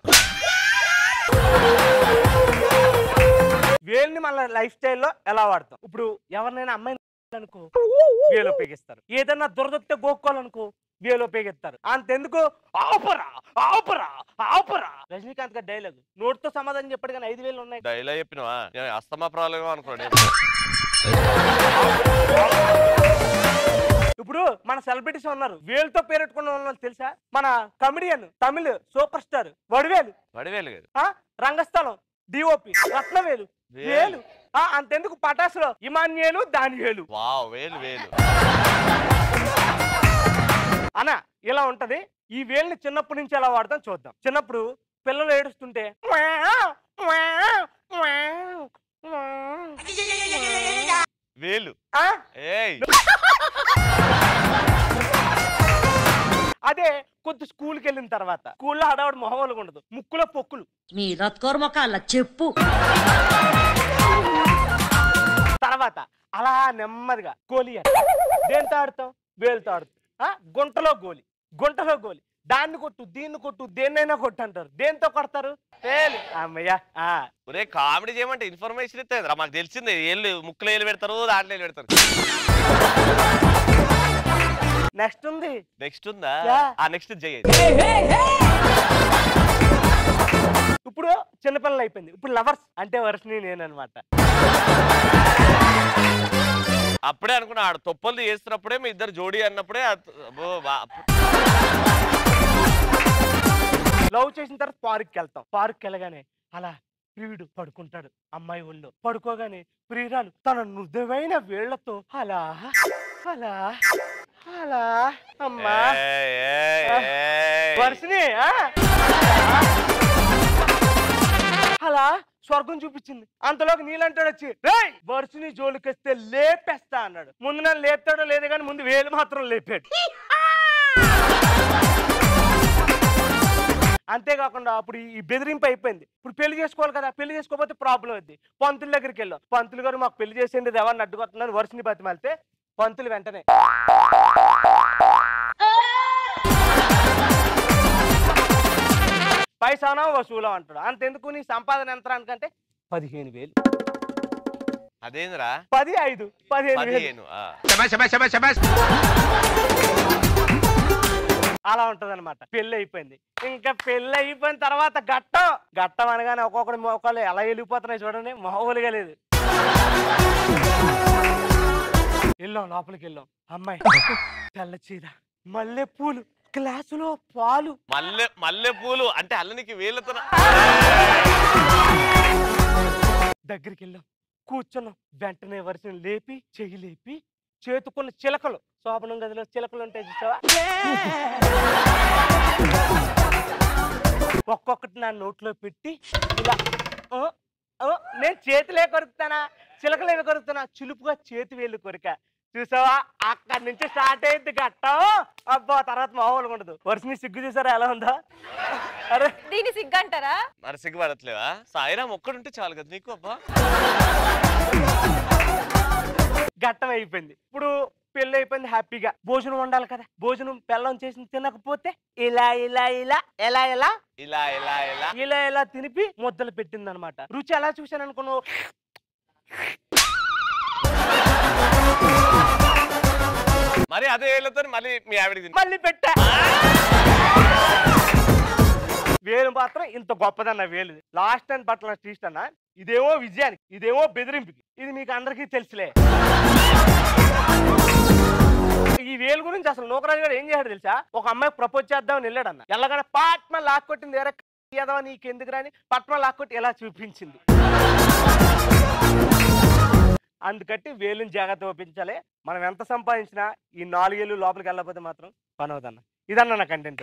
M: వేలుని మన లైఫ్ స్టైల్లో ఎలా వాడతాం ఇప్పుడు ఎవరినైనా అమ్మాయిని అనుకో వేలు ఉపయోగిస్తారు ఏదైనా దురదొత్తే గోక్కోవాలనుకో వేలు ఉపయోగిస్తారు అంతెందుకు ఆపరా ఆపరా ఆపరా రజనీకాంత్ గారి డైలాగ్ నోటితో సమాధానం చెప్పాడు కానీ ఐదు వేలు ఉన్నాయి
C: డైలాగ్ చెప్పినవా నేను అస్తమా ప్రాబ్లం అనుకోండి
M: ఇప్పుడు మన సెలబ్రిటీస్ ఉన్నారు వేలుతో పేరెట్టుకున్న వాళ్ళు తెలుసా మన comedian Tamil super star Vadivelu
C: Vadivelu గారు
M: ఆ, రంగస్థలం డిఓపి రత్నవేలు
C: వేలు.
M: వేలు ఆ, అంతెందుకు పటాసులో ఇమాన్యేలు దానియేలు
C: వావ్ వేలు వేలు
M: అన్న ఇలా ఉంటది ఈ వేలుని చిన్నప్పటి నుంచి ఎలా వాడతాం చూద్దాం చిన్నప్పుడు పిల్లలు ఏడుస్తుంటే
C: వేలు
M: ఆ?
C: ఏయ్
M: అదే కొద్ది స్కూల్కి వెళ్ళిన తర్వాత స్కూల్లో హడావుడు మొహమ్మలు ఉండదు ముక్కులో పొక్కులు
Q: మీ రత్కోర్ మొక్కల చెప్పు
M: తర్వాత అలా నెమ్మదిగా గోలి ఆడతాం. దేంతో ఆడతాం వేలుతో ఆడతాం ఆ? గుంటలో గోలి గుంటలో గోలి దాన్ని కొట్టు దీన్ని కొట్టు దేన్నైనా కొట్టు అంటారు దేంతో కొడతారు వేలు అమ్మయ్యా ఆ.
C: ఒరే కామెడీ చేయమంటే ఇన్ఫర్మేషన్ ఇస్తే మాకు తెలిసిందే ఏళ్ళు ముక్కులు ఏళ్ళు పెడతారు దాంట్లో ఏళ్ళు పెడతారు
M: నెక్స్ట్ ఉంది
C: నెక్స్ట్ ఉందా
M: యా.
C: ఆ నెక్స్ట్ చెయ్యి
M: ఇప్పుడు చిన్నపిల్లలు అయిపోయింది ఇప్పుడు లవర్స్ అంటే వర్షని నేనన్నమాట
C: అప్పుడే అనుకున్నా ఆడు తొప్పలు చేస్తున్నప్పుడే మీ ఇద్దరు జోడీ అన్నప్పుడే అత్- అబ్బో, బా-
M: లవ్ చేసిన తర్వాత పార్క్కి వెళ్తాం పార్క్కి వెళ్ళగానే అలా ప్రియుడు పడుకుంటాడు అమ్మాయి ఒళ్ళో పడుకోగానే ప్రియురాలు తన మృదువైన వేళ్లతో అలా అలా అలా అమ్మా
C: ఏయ్, ఏయ్, ఏయ్.
M: వర్షిని ఆ? అలా స్వర్గం చూపించింది అంతలోకి నీళ్ళంటాడు వచ్చి రేయ్ వర్షిని జోలికొస్తే లేపేస్తా అన్నాడు ముందు నన్ను లేపుతాడో లేదో కానీ ముందు వేలు మాత్రం లేపాడు అంతేకాకుండా అప్పుడు ఈ బెదిరింపు అయిపోయింది ఇప్పుడు పెళ్లి చేసుకోవాలి కదా పెళ్లి చేసుకోకపోతే ప్రాబ్లం అవుద్ది పంతుల దగ్గరికి వెళ్ళాం పంతులు గారు మాకు పెళ్లి చేసేది ఎవరిని అడ్డుకొస్తున్నారు వర్షిని బతిమాలితే పంతులు వెంటనే పైసానో వసూలో అంటాడు అంతెందుకు నీ సంపాదన ఎంత అనుకంటే పదిహేను వేలు
C: అదేంద్రా
M: పది ఐదు పదిహేను వేలు
C: పదిహేను ఆ.
M: అలా ఉంటది అనమాట పెళ్లి అయిపోయింది ఇంకా పెళ్లి అయిపోయిన తర్వాత గట్టం గట్టం అనగానే ఒక్కొక్కటి మోకాలు ఎలా వెళ్ళిపోతున్నాయి చూడండి మామూలుగా లేదు వెళ్ళాం లోపలికి వెళ్ళాం అమ్మాయి తెల్ల చీర మల్లె పూలు గ్లాసులో పాలు
C: మల్లె మల్లె పూలు అంటే అల్లనికి వేళ్ళతో
M: దగ్గరికి వెళ్ళాం కూర్చున్నాం వెంటనే వరుసను లేపి చెయ్యి లేపి చేతుకున్న చిలకలు శోభనం గదిలో చిలకలు ఉంటాయి చూసావా ఒక్కొక్కటి నా నోట్లో పెట్టి ఇలా ఆ, ఆ, నేను చేతులే కొరుకుతానా చిలకలేవి కొరుకుతానా చులుపుగా చేతి వేళ్ళు కొరిక చూసావా అక్కడి నుంచి స్టార్ట్ అయింది గట్టం అబ్బా తర్వాత మామూలుగా ఉండదు వరుసని సిగ్గు చూసారా ఎలా ఉందా అరే
B: దీని సిగ్గంటారా
C: మరి సిగ్గుపడట్లేవా సాయిరామ్ ఒక్కడుంటే చాలు కదా నీకు అబ్బా
M: ఘట్టం అయిపోయింది ఇప్పుడు పెళ్ళి అయిపోయింది హ్యాపీగా భోజనం వండాలి కదా భోజనం పెళ్ళం చేసి తినకపోతే ఇలా ఇలా ఇలా ఎలా ఎలా
C: ఇలా ఇలా ఇలా
M: ఇలా ఇలా తినిపి ముద్దలు పెట్టింది అనమాట రుచి ఎలా చూశాను అనుకున్నావు
C: మరి అదే వేళ్ళతో మళ్ళీ మీ ఆవిడకి తిని-
M: మళ్ళీ పెట్టా వేలు మాత్రం ఇంత గొప్పదన్న వేలు లాస్ట్ టైం పట్ల ట్రీస్ట్ అన్న ఇదేమో విజయానికి ఇదేమో బెదిరింపుకి ఇది మీకు అందరికీ తెలుసులే ఈ వేలు గురించి అసలు నూకరాజు గారు ఏం చేశాడు తెలుసా ఒక అమ్మాయి ప్రపోజ్ చేద్దామని వెళ్ళాడు అన్న ఎలాగైనా పాట్మ లాక్కొట్టింది ఎరా ఏదవా నీకు ఎందుకు రాని పట్మ లాక్కొట్టి ఎలా చూపించింది అందుకట్టి వేలుని జాగ్రత్త ఒప్పించాలి మనం ఎంత సంపాదించినా ఈ నాలుగేళ్ళు లోపలికి వెళ్ళకపోతే మాత్రం పని అవుదన్న ఇదన్న నా కంటెంట్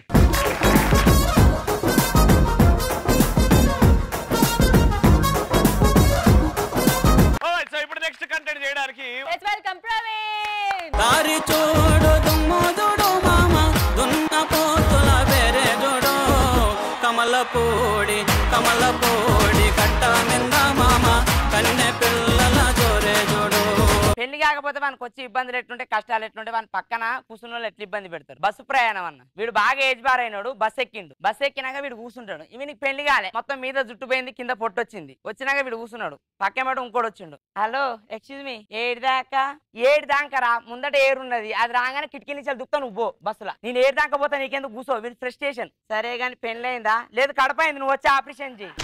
C: సో ఇప్పుడు నెక్స్ట్ కంటెంట్ చేయడానికి
B: వెల్కమ్ ప్రవీణ్
P: దారి చూడు దుమ్ముదుడు మామ దున్న పోతుల బెరే జోడు కమలపూడి కమలపూడి కట్ట మింద మామ కన్నె పిల్లల జోరే జోడు
R: పెళ్లి కాకపోతే మనకు వచ్చి ఇబ్బందులు ఎట్లుంటే కష్టాలు ఎట్లుంటే మన పక్కన కూర్చున్న వాళ్ళు ఎట్లా ఇబ్బంది పెడతారు బస్సు ప్రయాణం అన్న వీడు బాగా ఏజ్ బార్ అయినాడు బస్ ఎక్కిండు బస్ ఎక్కినాక వీడు కూర్చుంటాడు ఇవి పెళ్లి కాలే మొత్తం మీద జుట్టు పోయింది కింద పొట్టు వచ్చింది వచ్చినాక వీడు కూర్చున్నాడు పక్కేమాట ఇంకోటి వచ్చిండు హలో ఎక్స్క్యూజ్ మీ ఏడు దాకా ఏడు దాకా రా ముందట ఏరు ఉన్నది అది రాగానే కిటికీ నుంచి దుక్తా నువ్వు పో బస్సులో నేను ఏడు దాకా పోతా నీకెందుకు కూర్చో వీడు ఫ్రస్ట్రేషన్ సరే కానీ పెళ్ళయిందా లేదు కడపైంది నువ్వు వచ్చి ఆపరేషన్ చేయి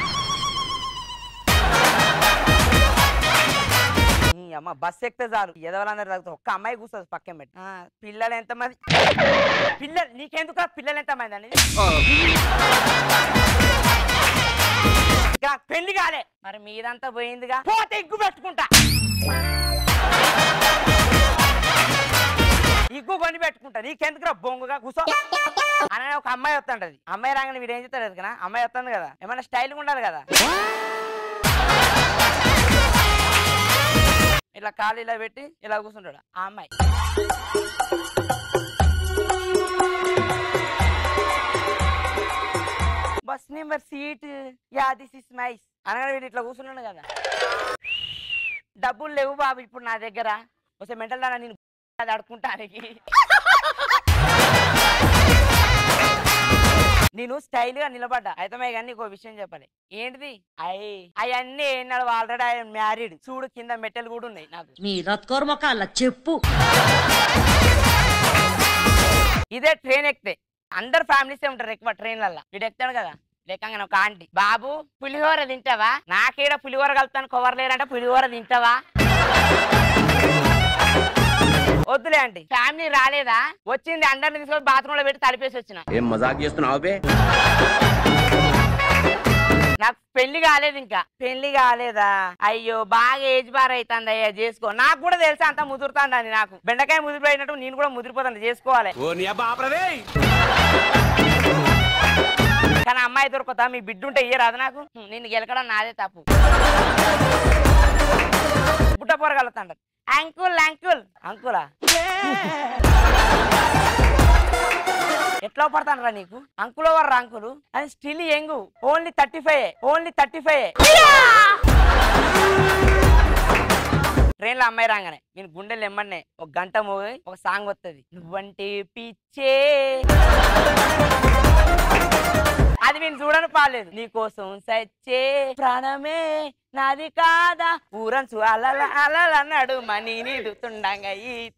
R: ఈ అమ్మ బస్ ఎక్కితే చాలు ఎదవాళ్ళందరూ తాగుతారు ఒక్క అమ్మాయి కూర్చోదు పక్కన పెట్టి ఆ, పిల్లలు ఎంతమంది పిల్లలు నీకెందుకు పిల్లలు ఎంతమంది అనేది ఇంకా పెళ్లి కాలే మరి మీదంతా పోయిందిగా పోతే ఇగ్గు పెట్టుకుంటా ఇగ్గు కొని పెట్టుకుంటా నీకెందుకురా బొంగుగా కూర్చో అని ఒక అమ్మాయి వస్తుంటది అమ్మాయి రాగానే వీడు ఏం చెప్తాడు కదా అమ్మాయి వస్తుంది కదా ఏమైనా స్టైల్గా ఉండాలి కదా ఇలా కాలు ఇలా పెట్టి ఇలా కూర్చుంటాడు ఆ అమ్మాయి bus number seat yeah this is mine అనగానే వీడు ఇట్లా కూర్చున్నాడు కదా డబ్బులు లేవు బాబు ఇప్పుడు నా దగ్గర వస్తే మెంటల్ దానా నేను అది అడుకుంటానికి నేను స్టైల్ గా నిలబడ్డా అయితే కానీ నీకు విషయం చెప్పాలి ఏంటిది అయ్యి అవన్నీ ఏనాడు ఆల్రెడీ ఆయన మ్యారీడ్ చూడు కింద మెట్టెలు కూడా ఉన్నాయి నాకు
Q: మీ రత్కోర్ మొక్కల చెప్పు
R: ఇదే ట్రైన్ ఎక్కితే అందరు ఫ్యామిలీసే ఉంటారు ఎక్కువ ట్రైన్లల్లో వీడు ఎక్కుతాడు కదా లేకంగా ఒక ఆంటీ బాబు పులిహోర తింటావా నాకేడ పులిహోర కలుపుతాను కవర్ లేరంటే పులిహోర తింటావా వద్దులే ఆంటీ ఫ్యామిలీ రాలేదా వచ్చింది అందరిని తీసుకొని బాత్రూమ్ లో పెట్టి తలిపేసి వచ్చిన
S: ఏం మజాక్ చేస్తున్నావు బే
R: నాకు పెళ్లి కాలేదు ఇంకా పెళ్లి కాలేదా అయ్యో బాగా ఏజ్ బార్ అవుతుంది అయ్యా చేసుకో నాకు కూడా తెలుసా అంత ముదురుతాందని నాకు బెండకాయ ముదిరిపోయినట్టు నేను కూడా ముదిరిపోతాను చేసుకోవాలి
S: ఓ నీ అబ్బా ఆపరదే
R: కానీ అమ్మాయి దొరుకుతా మీ బిడ్డ ఉంటే ఇయ్యరు అది నాకు హ్మ్, నిన్ను గెలకడం నాదే తప్పు బుట్ట పొరగలుగుతాడు అంకుల్ అంకుల్ అంకులా ఎట్లా పడతాను రా నీకు అంకుల్ ఎవరు అంకులు అది still young only thirty five only thirty five ట్రైన్లో అమ్మాయి రాగానే నేను గుండెలు ఎమ్మన్నే ఒక గంట మోగి ఒక సాంగ్ వస్తుంది నువ్వంటే పిచ్చే అది నేను చూడను పాలేదు నీకోసం సచ్చే ప్రాణమే నాది కాదా ఊరంచు అలల అలల అన్నాడు మనీ నిడుతుండగా ఈత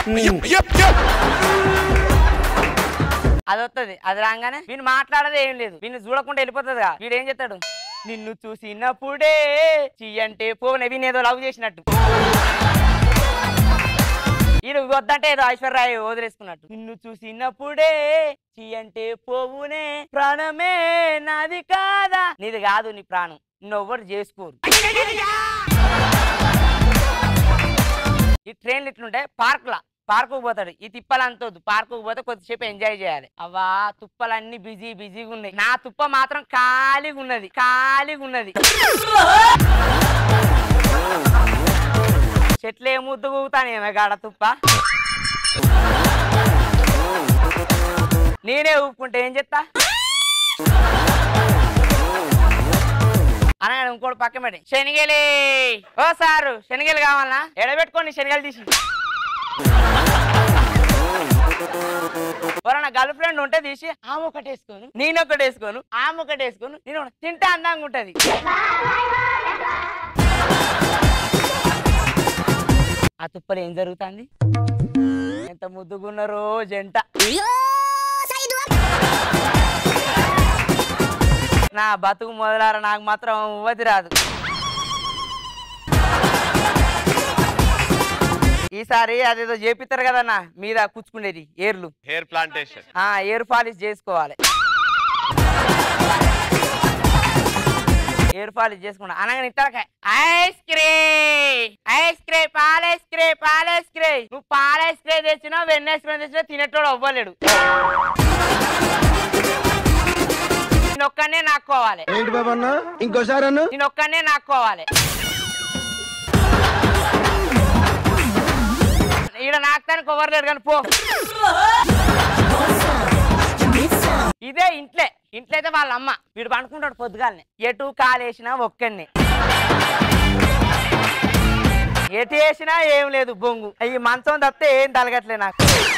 R: అది వస్తుంది అది రాగానే వీళ్ళు మాట్లాడదే ఏం లేదు వీళ్ళు చూడకుండా వెళ్ళిపోతుంది వీడు ఏం చేస్తాడు నిన్ను చూసినప్పుడే చెయ్యంటే పోనే వీని ఏదో లవ్ చేసినట్టు వీడు వద్దంటే ఏదో ఐశ్వర్య వదిలేసుకున్నట్టు నిన్ను చూసినప్పుడే చెయ్యంటే పోవునే ప్రాణమే నాది కాదా నీది కాదు నీ ప్రాణం నువ్వరు చేసుకోరు ఈ ట్రైన్లు ఇట్లుంటాయి పార్క్లా పార్కు పోతాడు ఈ తిప్పలంతొద్దు పార్కు పోతే కొద్దిసేపు ఎంజాయ్ చేయాలి అవ్వా తుప్పలన్నీ బిజీ బిజీగా ఉన్నాయి నా తుప్ప మాత్రం ఖాళీగా ఉన్నది ఖాళీగా ఉన్నది చెట్లు ఏ ముద్దు ఊగుతానేమే గాడ తుప్ప నేనే ఊపుకుంటే ఏం చెప్తా అనగానే ఇంకోటి పక్క పెట్టి శనిగలి ఓ సారు శనిగలు కావాలనా ఎడబెట్టుకోండి శనిగలు తీసి ఎవరన్నా గర్ల్ ఫ్రెండ్ ఉంటే తీసి ఆమె ఒకటి వేసుకోను నేను ఒకటి వేసుకోను ఆమె ఒకటి వేసుకోను నేను ఒకటి. తింటే అందంగా ఉంటది ఆ తుప్పలు ఏం జరుగుతుంది ఎంత ముద్దుగున్నారో జంట నా బతుకు మొదలార నాకు మాత్రం ఉవ్వది రాదు ఈసారి అదేదో చేపిస్తారు కదన్నా మీద కూర్చుకునేది ఏర్లు
C: హెయిర్ ప్లాంటేషన్
R: ఆ ఎయిర్ పాలిష్ చేసుకోవాలి ఎయిర్ పాలిష్ చేసుకున్నా అనగానే ఇతరకాయ ఐస్ క్రీమ్ ఐస్ క్రీమ్ పాల ఐస్ క్రీమ్ పాల ఐస్ క్రీమ్ నువ్వు పాల ఐస్ క్రీమ్ తెచ్చినా వెన్న ఐస్ క్రీమ్ తెచ్చినా తినేటోడు అవ్వలేడు నేను ఒక్కనే నాక్కోవాలి
N: ఏంటి బాబా అన్న ఇంకోసారి అన్న
R: నేను ఒక్కనే నాక్కోవాలి ఈడ నాకుతానికి కొవ్వరలేడు కానీ పో ఇదే ఇంట్లే ఇంట్లో అయితే వాళ్ళ అమ్మ వీడు పండుకుంటాడు పొద్దుగాలని ఎటు కాలేసినా ఒక్కడిని ఎటు వేసినా ఏం లేదు బొంగు ఈ మంచం తప్పితే ఏం తలగట్లే నాకు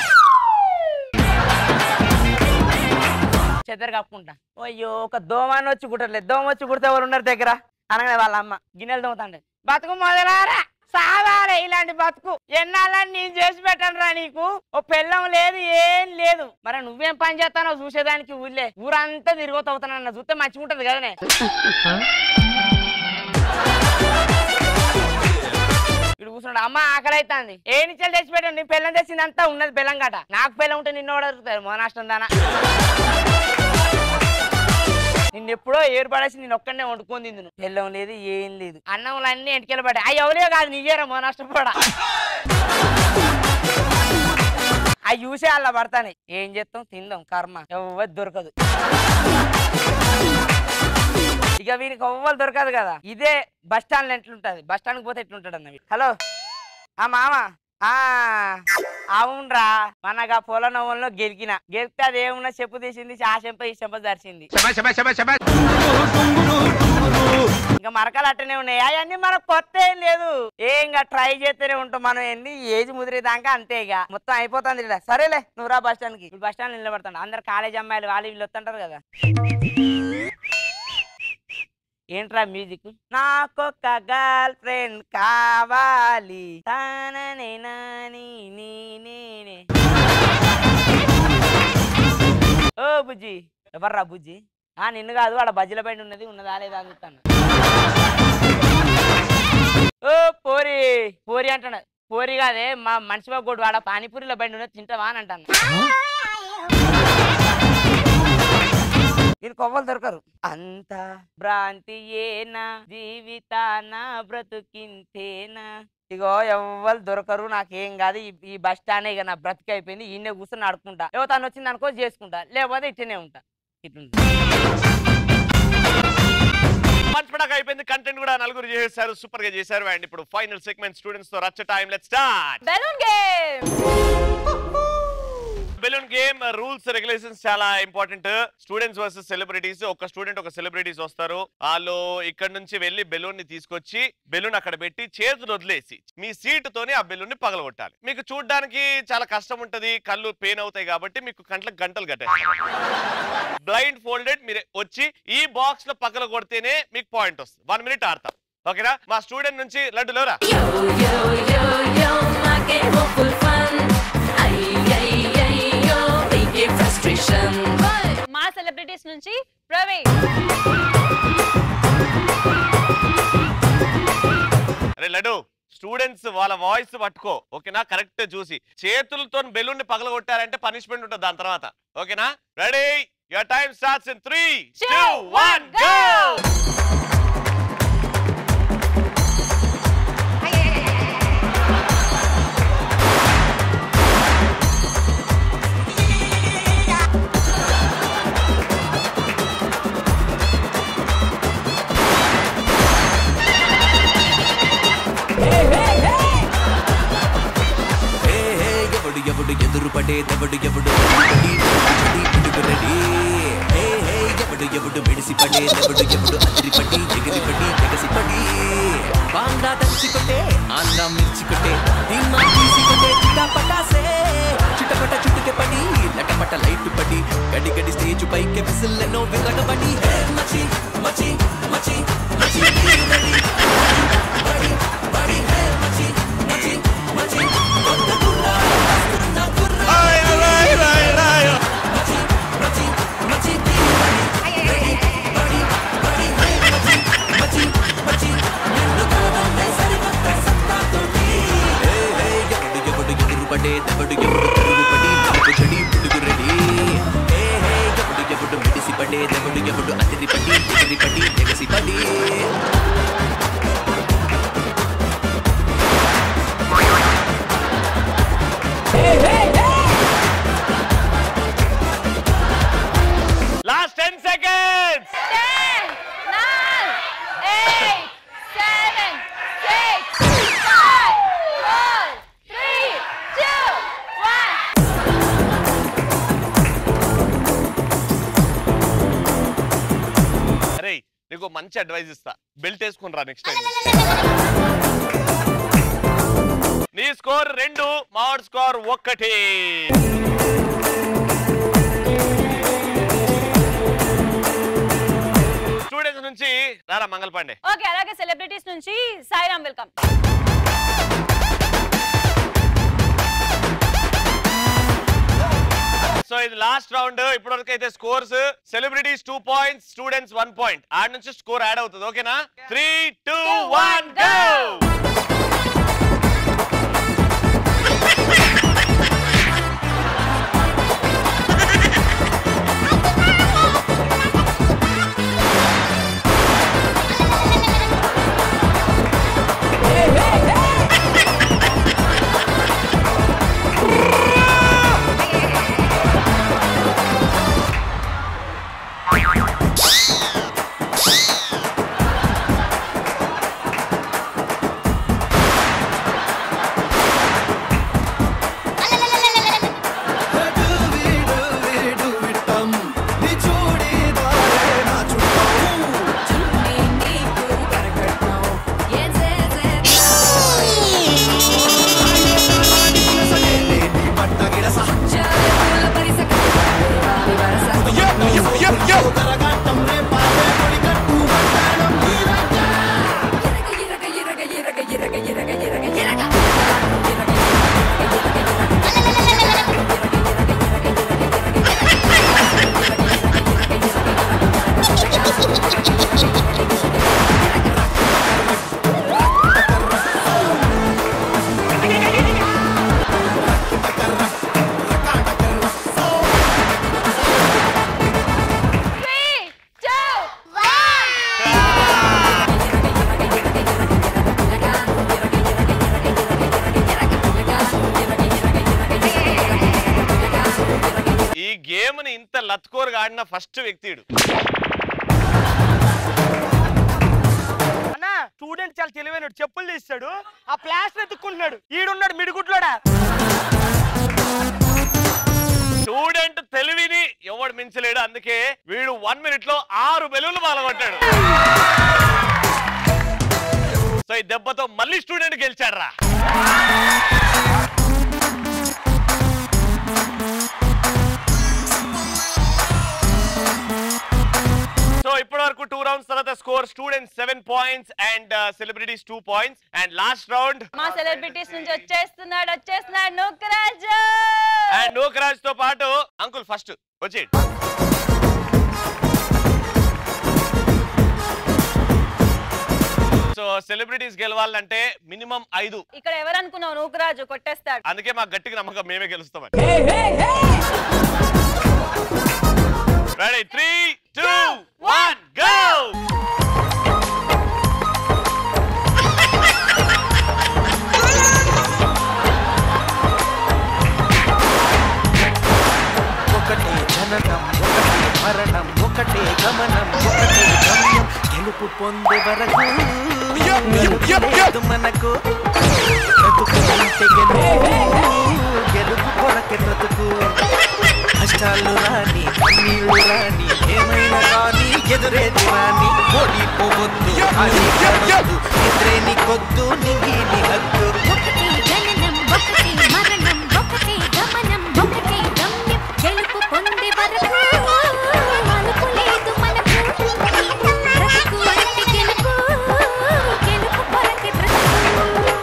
R: చెద్దరు కప్పుకుంటా అయ్యో ఒక దోమని వచ్చి కుట్టలేదు దోమ వచ్చి కుడితే ఎవరు ఉన్నారు దగ్గర అనగానే వాళ్ళ అమ్మ గిన్నెలు దోమతాండే బతుకు మొదలారా సావారే ఇలాంటి బతుకు ఎన్నాళ్ళని నేను చేసి పెట్టను రా నీకు ఓ పెళ్ళం లేదు ఏం లేదు మరి నువ్వేం పని చేస్తానో చూసేదానికి ఊళ్ళే ఊరంతా తిరిగోత అవుతానన్న చూస్తే మంచిగా ఉంటది కదనే ఇప్పుడు కూర్చున్నాడు అమ్మ ఆకలి అవుతుంది ఏ నిచ్చలు తెచ్చి పెట్టండి నీ పెళ్ళం తెచ్చింది అంతా ఉన్నది బెల్లం గట నాకు పెళ్ళం ఉంటే నిన్న కూడా దొరుకుతారు మోనాష్టం దానా నిన్న ఎప్పుడో ఏర్పడేసి నేను ఒక్కడనే వండుకొని తిందును బెల్లం లేదు ఏం లేదు అన్నంలో అన్ని ఎంటికెళ్ళ పడ్డాయి అవి ఎవరే కాదు నీయేరా మోనాష్టపడా అవి చూసే అలా పడతానే ఏం చేస్తాం తిందాం కర్మ ఎవ్వరు దొరకదు ఇక వీనికి ఎవ్వరు దొరకదు కదా ఇదే బస్ స్టాండ్ ఎట్లుంటది బస్ స్టాండ్కి పోతే ఎట్లుంటాడు అన్న వీడు. హలో ఆ మామ ఆ అవునరా మనగా పొల నవ్వుల్లో గెలికిన గెలిస్తే అది ఏమున్నా చెప్పు తీసింది ఆ చెంప ఈ చెంప దర్శింది ఇంకా మరకలు అట్టనే ఉన్నాయి అవన్నీ మనకు కొత్త ఏం లేదు ఏ ఇంకా ట్రై చేస్తూనే ఉంటాం మనం ఎన్ని ఏజ్ ముదిరేదాకా అంతే ఇక మొత్తం అయిపోతుంది ఇలా సరేలే నువ్వు రా బస్ స్టాండ్ కి బస్ స్టాండ్ నిలబడతాను అందరు కాలేజ్ అమ్మాయిలు వాళ్ళు వీళ్ళు వస్తుంటారు కదా ఏంట్రా మ్యూజిక్ నాకొక గర్ల్ ఫ్రెండ్ కావాలి తాననే నాని నీ నేనే ఓ బుజ్జి ఎవర్రా బుజ్జి ఆ నిన్ను కాదు వాడ బజ్జీల బండి ఉన్నది ఉన్నదా లేదా అందుతాను ఓ పోరి పోరి అంటాడు పోరి కాదే మా మనిషి బాగోడు వాడ పానీపూరిలో బండి ఉన్నది తింటావా అని అంటాను వీళ్ళు కొవ్వలు దొరకరు అంత భ్రాంతి ఏనా జీవితాన బ్రతుకింతేనా ఇగో ఎవ్వరు దొరకరు నాకేం కాదు ఈ- ఈ బస్ స్టాండ్ ఇక నా బ్రతికి అయిపోయింది ఈయనే కూర్చొని ఆడుకుంటా ఏవో తను వచ్చింది అనుకో చేసుకుంటా లేకపోతే ఇట్టనే ఉంటా ఇట్లుంటా
C: మంచి పడక అయిపోయింది కంటెంట్ కూడా నలుగురు చేశారు సూపర్ గా చేశారు అండ్ ఇప్పుడు ఫైనల్ సెగ్మెంట్ స్టూడెంట్స్ తో రచ్చ time let start
B: balloon game
C: balloon game rules regulations చాలా ఇంపార్టెంట్ స్టూడెంట్స్ వర్సెస్ సెలబ్రిటీస్ ఒక స్టూడెంట్ ఒక సెలబ్రిటీస్ వస్తారు వాళ్ళు ఇక్కడ నుంచి వెళ్ళి బెలూన్ ని తీసుకొచ్చి బెలూన్ అక్కడ పెట్టి చేతులు వదిలేసి మీ సీట్ తోని ఆ బెలూన్ ని పగలగొట్టాలి మీకు చూడడానికి చాలా కష్టం ఉంటది కళ్ళు పెయిన్ అవుతాయి కాబట్టి మీకు కంట్లకు గంటలు కట్టాలి బ్లైండ్ ఫోల్డెడ్ మీరు వచ్చి ఈ బాక్స్ లో పగల కొడితేనే మీకు పాయింట్ వస్తుంది వన్ మినిట్ ఆడతాం ఓకేనా మా స్టూడెంట్ నుంచి లడ్డు లేరా
B: మా సెలబ్రిటీస్ నుంచి ప్రవీణ్
C: అరే లడ్డు స్టూడెంట్స్ వాళ్ళ వాయిస్ పట్టుకో ఓకేనా కరెక్ట్ చూసి చేతులతో బెలూన్ ని పగలగొట్టారంటే పనిష్మెంట్ ఉంటుంది దాని తర్వాత ఓకేనా ready your time starts in three two one go
A: hey hey ఎవడు ఎవడు ఎదురు పడేదెవడు ఎవడు పడి పడి పిడుగు రెడీ హే హే ఎవడు ఎవడు మెడిసి పడేదెవడు ఎవడు అదిరి పడి ఎగిరి పడి ఎగసి పడి బాండా దంచి కొట్టే ఆంధ్ర మిర్చి కొట్టే ధీమా తీసి కొట్టే చిట్టా పటాసే చిట్టపట చుట్టుకే పడి లటపట లైట్ పడి గడి గడి స్టేజ్ పైకి విసిల్లెనో విరగబడి హే మచి మచి మచి మచి రెడీ బడి బడి హే మచి మచి మచి కొత్త గుర్రా వస్తున్న గుర్రా మచి మచి మచి రెడీ బడి బడి హే మచి మచి మచి నిన్ను కాదంటే సరికొత్త సత్తాతోటి హే హే ఎవడు ఎవడు ఎదురు పడే దెవడు ఎవడు పరుగు పడి మనకు చెడి పుడుగు రెడీ హే హే ఎవడు ఎవడు మిడిసి పడే దెవడు ఎవడు అతిరి పడి ఎగిరి పడి ఎగసి పడి
C: last ten seconds
B: Ten, nine, eight, seven, six, five, four, three, two, one.
C: అరే నీకు మంచి అడ్వైస్ ఇస్తా బెల్ట్ వేసుకుని రా నెక్స్ట్ టైం నీ స్కోర్ రెండు మావాడి స్కోర్ ఒక్కటి స్టూడెంట్స్ నుంచి రారా మంగళ పాండే
B: ఓకే అలాగే సెలబ్రిటీస్ నుంచి సాయిరామ్ వెల్కమ్
C: సో ఇది లాస్ట్ రౌండ్ ఇప్పటివరకు అయితే scores celebrities two points students one point ఆడ నుంచి స్కోర్ యాడ్ అవుతుంది ఓకేనా three two one go
B: Three, two, one.
C: ఈ గేమ్ ని ఇంత లత్కోరుగా ఆడిన ఫస్ట్ వ్యక్తిడు
M: అన్న స్టూడెంట్ చాలా తెలివైన చెప్పులు తీస్తాడు ఆ ప్లాస్టర్ ఎత్తుకుంటున్నాడు ఈడున్నాడు మిడిగుడ్లోడా
C: స్టూడెంట్ మించలేడు అందుకే వీడు వన్ మినిట్ లో ఆరు బెలూన్లు పాల్గొట్టాడు సో ఈ దెబ్బతో మళ్ళీ స్టూడెంట్ గెలిచాడు రా సో ఇప్పటి వరకు టూ రౌండ్స్ తర్వాత score students seven points and celebrities two points and last round
B: మా సెలబ్రిటీస్ నుంచి వచ్చేస్తున్నాడు వచ్చేస్తున్నాడు నూకరాజు
C: అండ్ నూకరాజ్ తో పాటు అంకుల్ ఫస్ట్ వచ్చి సో సెలబ్రిటీస్ గెలవాలంటే మినిమం ఐదు
B: ఇక్కడ ఎవరు అనుకున్నావు నూకరాజు కొట్టేస్తాడు
C: అందుకే మాకు గట్టిగా నమ్మకం మేమే గెలుస్తామని ready three two one go
A: ఒకటే జననం ఒకటే మరణం ఒకటే గమనం ఒకటే గమ్యం గెలుపు పొందే వరకు లేదు మనకు బ్రతుకు అంటే గెలుపు గెలుపు కొరకే బ్రతుకు కష్టాలు రాని కన్నీళ్ళు రాని ఏమైనా రాని ఎదురేది రాని ఓడిపోవద్దు ఆడిపోవద్దు ఎదురే నీకొద్దు నింగి నీ హద్దు
D: ఒకటి జననం ఒకటి మరణం ఒకటి గమనం ఒకటి గమ్యం గెలుపు పొందే వరకు అలుపు లేదు మనకు బ్రతుకు అంటే గెలుపు గెలుపు కొరకే బ్రతుకు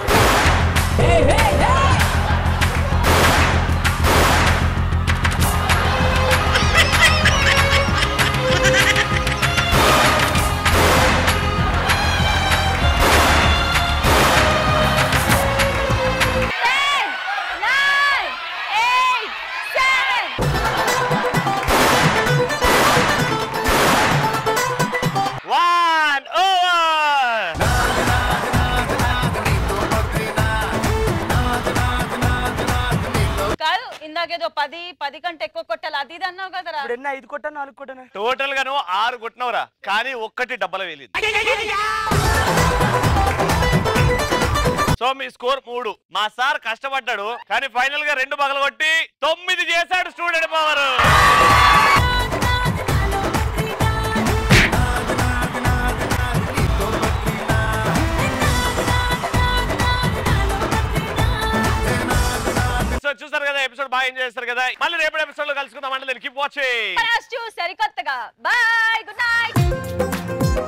C: వన్ ఓవర్
B: కాదు ఇందాకేదో పది పది కంటే ఎక్కువ కొట్టాలి అది ఇది అన్నావు కదరా
M: ఇప్పుడు ఎన్ని ఐదు కొట్టాను నాలుగు కొట్టాను
C: టోటల్ గా నువ్వు ఆరు కొట్టినవురా కానీ ఒక్కటి డబ్బల వేలింది సో మీ స్కోర్ మూడు మా సార్ కష్టపడ్డాడు కానీ ఫైనల్ గా రెండు పగలు కొట్టి తొమ్మిది చేశాడు స్టూడెంట్ పవర్ సో చూసారు కదా ఎపిసోడ్ బాగా ఎంజాయ్ చేస్తారు కదా మళ్ళీ రేపటి ఎపిసోడ్ లో కలుసుకుందాం అంటే కీప్ వాచింగ్
B: సరికొత్తగా బాయ్